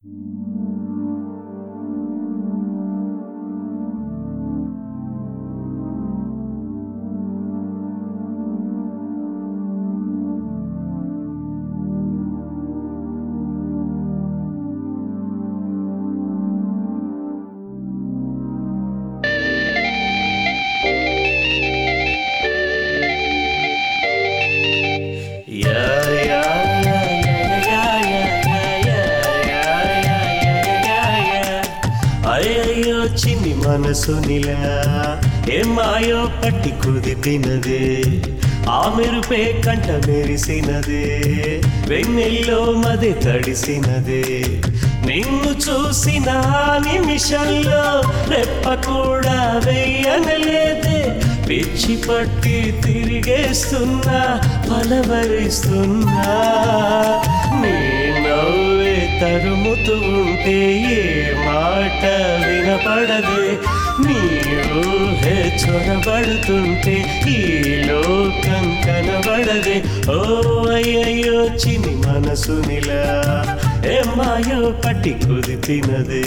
అయ్యయ్యో చిన్ని మనసు నిలా ఏమాయో పట్టి కుదిపినదే ఆ మెరుపే కంట మెరిసినదే వెన్నెల్లో మది తడిసినదే నిన్ను చూసిన ఆ నిమిషంలో రెప్ప కూడా వెయ్యనలేదే పిచ్చి పట్టి తిరిగేస్తున్నా పలవరిస్తున్నా నీ నవ్వే తరుముతూ ఉంటే ఏ మాట వినపడదే నీ ఊహే చొరబడుతుంటే ఈ లోకం కనబడదే ఓ అయ్యయ్యో చిని మనసు నిలా ఏమాయో పట్టి కుదిపినదే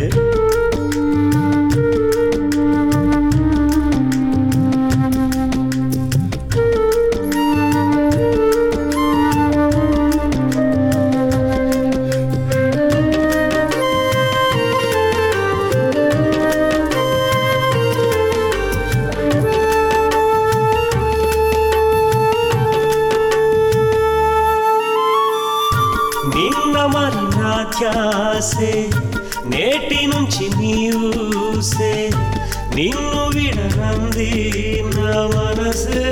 నిన్న మరి నా ధ్యాసే నేటి నుంచి నీవుసే నిన్ను విడనంది నా మనసే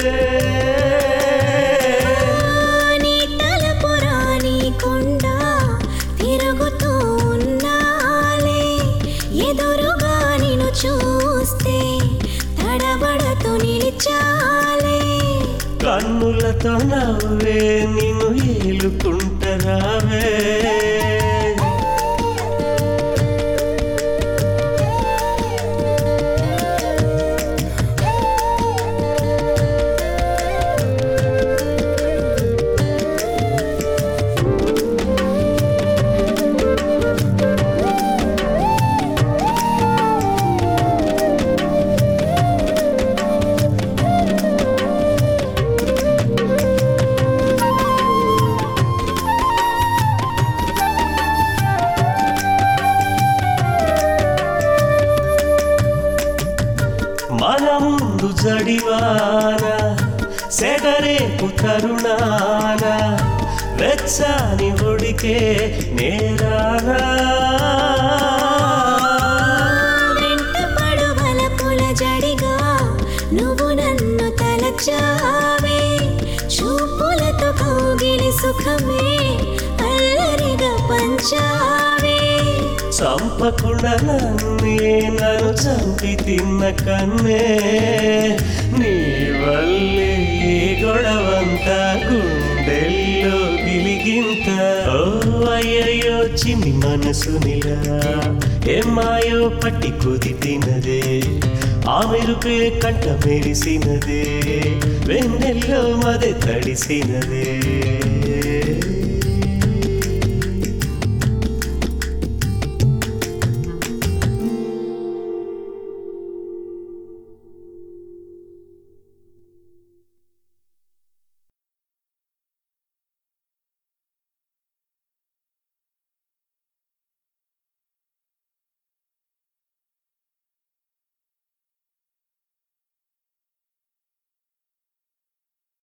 నీ తలపురాని కొండ తిరుగుతూ ఉన్నాలే ఎదురుగా నిన్ను చూస్తే తడబడుతూ నిలిచాలే కన్నులతో నవ్వే నిన్ను ఏలుకుంటరావే మన ముందు జడివాన సెగరేపు తరుణాన వెచ్చని ఒడికే నేరానా వెంట పడువల పుల జడిగా నువ్వు నన్ను తలచావే చూపులతో కౌగిలి సుఖమే అల్లరిగా పంచావే చంపకుండా నన్నే నన్ను చంపి తిన్న కన్నే నీ వల్లే ఈ గొడవంతా గుండెల్లో గిలిగింత ఓ అయ్యయ్యో చిన్ని మనసు నిలా ఏమాయో పట్టి కుదిపినదే ఆ మెరుపే కంట మెరిసినదే వెన్నెల్లో మదే తడిసినదే